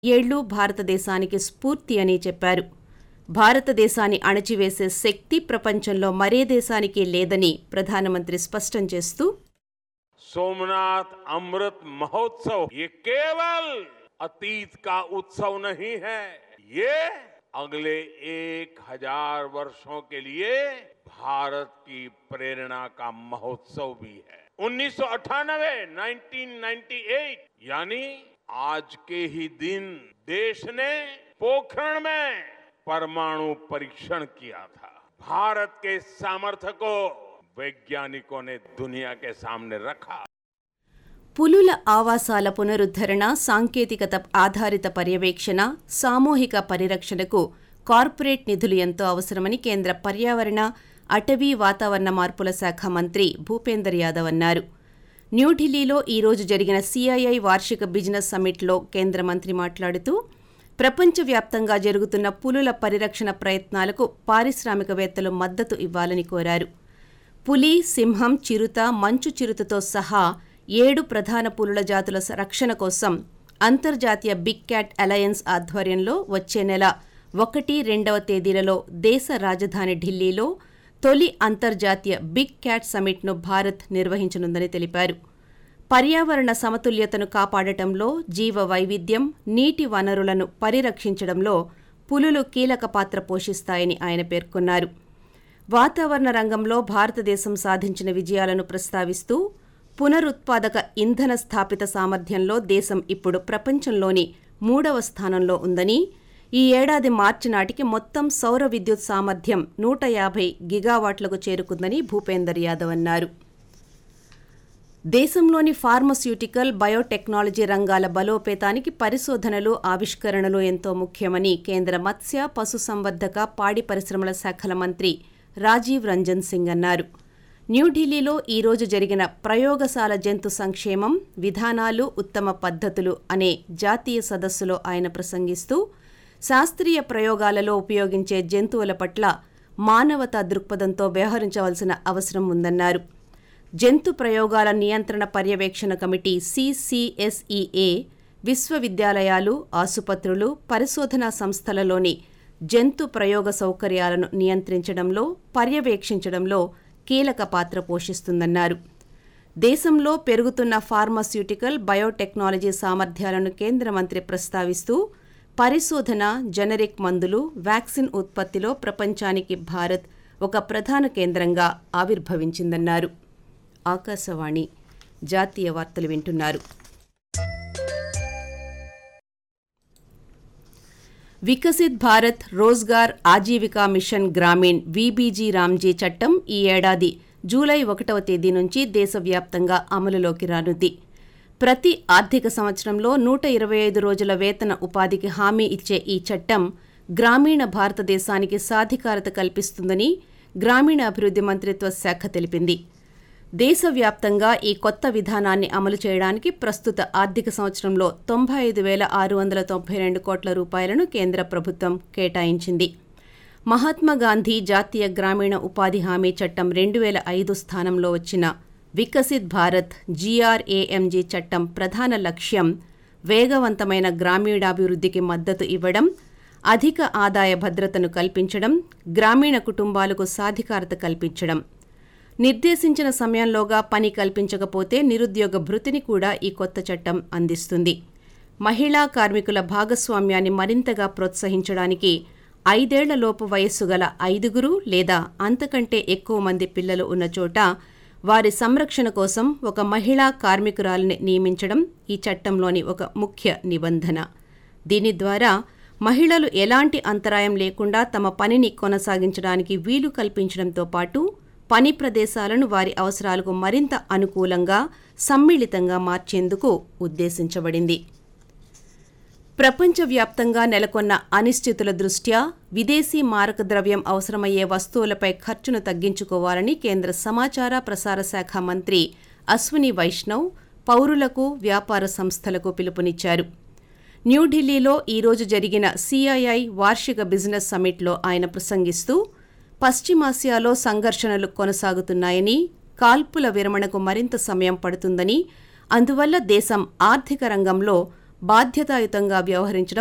ఏళ్లు భారతదేశానికి స్ఫూర్తి అని చెప్పారు భారతదేశాన్ని అణచివేసే శక్తి ప్రపంచంలో మరే దేశానికి లేదని ప్రధానమంత్రి స్పష్టం చేస్తూ सोमनाथ अमृत महोत्सव ये केवल अतीत का उत्सव नहीं है ये अगले एक हजार वर्षों के लिए भारत की प्रेरणा का महोत्सव भी है 1998 1998 यानी आज के ही दिन देश ने पोखरण में परमाणु परीक्षण किया था भारत के सामर्थ्य को वैज्ञानिकों ने दुनिया के सामने रखा పులుల ఆవాసాల పునరుద్ధరణ సాంకేతికత ఆధారిత పర్యవేక్షణ సామూహిక పరిరక్షణకు కార్పొరేట్ నిధులు ఎంతో అవసరమని కేంద్ర పర్యావరణ అటవీ వాతావరణ మార్పుల శాఖ మంత్రి భూపేందర్ యాదవ్ అన్నారు న్యూఢిల్లీలో ఈ రోజు జరిగిన సిఐఐ వార్షిక బిజినెస్ సమ్మిట్లో కేంద్ర మంత్రి మాట్లాడుతూ ప్రపంచవ్యాప్తంగా జరుగుతున్న పులుల పరిరక్షణ ప్రయత్నాలకు పారిశ్రామికవేత్తలు మద్దతు ఇవ్వాలని కోరారు పులి సింహం చిరుత మంచు చిరుతతో సహా ఏడు ప్రధాన పులుల జాతుల స- రక్షణ కోసం అంతర్జాతీయ బిగ్ క్యాట్ అలయన్స్ ఆధ్వర్యంలో వచ్చే నెల ఒకటి రెండవ తేదీలలో దేశ రాజధాని ఢిల్లీలో తొలి అంతర్జాతీయ బిగ్ క్యాట్ సమిట్ను భారత్ నిర్వహించనుందని తెలిపారు పర్యావరణ సమతుల్యతను కాపాడటంలో జీవ వైవిధ్యం నీటి వనరులను పరిరక్షించడంలో పులులు కీలక పాత్ర పోషిస్తాయని ఆయన పేర్కొన్నారు వాతావరణ రంగంలో భారతదేశం సాధించిన విజయాలను ప్రస్తావిస్తూ పునరుత్పాదక ఇంధన స్థాపిత సామర్థ్యంలో దేశం ఇప్పుడు ప్రపంచంలోని మూడవ స్థానంలో ఉందని ఈ ఏడాది మార్చి నాటికి మొత్తం సౌర విద్యుత్ సామర్థ్యం నూట యాభై గిగావాట్లకు చేరుకుందని భూపేందర్ యాదవ్ అన్నారు దేశంలోని ఫార్మస్యూటికల్ బయోటెక్నాలజీ రంగాల బలోపేతానికి పరిశోధనలు ఆవిష్కరణలు ఎంతో ముఖ్యమని కేంద్ర మత్స్య పశుసంవర్ధక పాడి పరిశ్రమల శాఖల మంత్రి రాజీవ్ రంజన్ సింగ్ అన్నారు న్యూఢిల్లీలో ఈ రోజు జరిగిన ప్రయోగశాల జంతు సంక్షేమం విధానాలు ఉత్తమ పద్ధతులు అనే జాతీయ సదస్సులో ఆయన ప్రసంగిస్తూ శాస్త్రీయ ప్రయోగాలలో ఉపయోగించే జంతువుల పట్ల మానవతా దృక్పథంతో వ్యవహరించవలసిన అవసరం ఉందన్నారు జంతు ప్రయోగాల నియంత్రణ పర్యవేక్షణ కమిటీ సిసిఎస్ఈఏ విశ్వవిద్యాలయాలు ఆసుపత్రులు పరిశోధనా సంస్థలలోని జంతు ప్రయోగ సౌకర్యాలను నియంత్రించడంలో పర్యవేక్షించడంలో కీలక పాత్ర పోషిస్తుందన్నారు దేశంలో పెరుగుతున్న ఫార్మాస్యూటికల్ బయోటెక్నాలజీ సామర్థ్యాలను కేంద్ర మంత్రి ప్రస్తావిస్తూ పరిశోధన జనరిక్ మందులు వ్యాక్సిన్ ఉత్పత్తిలో ప్రపంచానికి భారత్ ఒక ప్రధాన కేంద్రంగా ఆవిర్భవించిందన్నారు ఆకాశవాణి జాతీయ వార్తలు వింటున్నారు Viksit Bharat Rozgar Ajeevika mission Gramin VBG RAM G చట్టం ఈ ఏడాది జూలై ఒకటవ తేదీ నుంచి దేశవ్యాప్తంగా అమలులోకి రానుంది ప్రతి ఆర్థిక సంవత్సరంలో నూట ఇరవై ఐదు రోజుల వేతన ఉపాధికి హామీ ఇచ్చే ఈ చట్టం గ్రామీణ భారతదేశానికి సాధికారత కల్పిస్తుందని గ్రామీణాభివృద్ధి మంత్రిత్వ శాఖ తెలిపింది దేశవ్యాప్తంగా ఈ కొత్త విధానాన్ని అమలు చేయడానికి ప్రస్తుత ఆర్థిక సంవత్సరంలో తొంభై ఐదు వేల ఆరు వందల తొంభై రెండు కోట్ల రూపాయలను కేంద్ర ప్రభుత్వం కేటాయించింది మహాత్మా గాంధీ జాతీయ గ్రామీణ ఉపాధి హామీ చట్టం రెండు వేల ఐదు స్థానంలో వచ్చిన వికసిత్ భారత్ జీఆర్ఏఎంజీ చట్టం ప్రధాన లక్ష్యం వేగవంతమైన గ్రామీణాభివృద్ధికి మద్దతు ఇవ్వడం అధిక ఆదాయ భద్రతను కల్పించడం గ్రామీణ కుటుంబాలకు సాధికారత కల్పించడం నిర్దేశించిన సమయంలోగా పని కల్పించకపోతే నిరుద్యోగ భృతిని కూడా ఈ కొత్త చట్టం అందిస్తుంది మహిళా కార్మికుల భాగస్వామ్యాన్ని మరింతగా ప్రోత్సహించడానికి ఐదేళ్లలోపు వయస్సు గల ఐదుగురు లేదా అంతకంటే ఎక్కువ మంది పిల్లలు ఉన్న చోట వారి సంరక్షణ కోసం ఒక మహిళా కార్మికురాలిని నియమించడం ఈ చట్టంలోని ఒక ముఖ్య నిబంధన దీని ద్వారా మహిళలు ఎలాంటి అంతరాయం లేకుండా తమ పనిని కొనసాగించడానికి వీలు కల్పించడంతో పాటు పని ప్రదేశాలను వారి అవసరాలకు మరింత అనుకూలంగా సమ్మిళితంగా మార్చేందుకు ఉద్దేశించబడింది ప్రపంచవ్యాప్తంగా నెలకొన్న అనిశ్చితుల దృష్ట్యా విదేశీ మారక ద్రవ్యం అవసరమయ్యే వస్తువులపై ఖర్చును తగ్గించుకోవాలని కేంద్ర సమాచార ప్రసార శాఖ మంత్రి అశ్విని వైష్ణవ్ పౌరులకు వ్యాపార సంస్థలకు పిలుపునిచ్చారు న్యూఢిల్లీలో ఈ రోజు జరిగిన సిఐఐ వార్షిక బిజినెస్ సమ్మిట్లో ఆయన ప్రసంగిస్తూ పశ్చిమాసియాలో సంఘర్షణలు కొనసాగుతున్నాయని కాల్పుల విరమణకు మరింత సమయం పడుతుందని అందువల్ల దేశం ఆర్థిక రంగంలో బాధ్యతాయుతంగా వ్యవహరించడం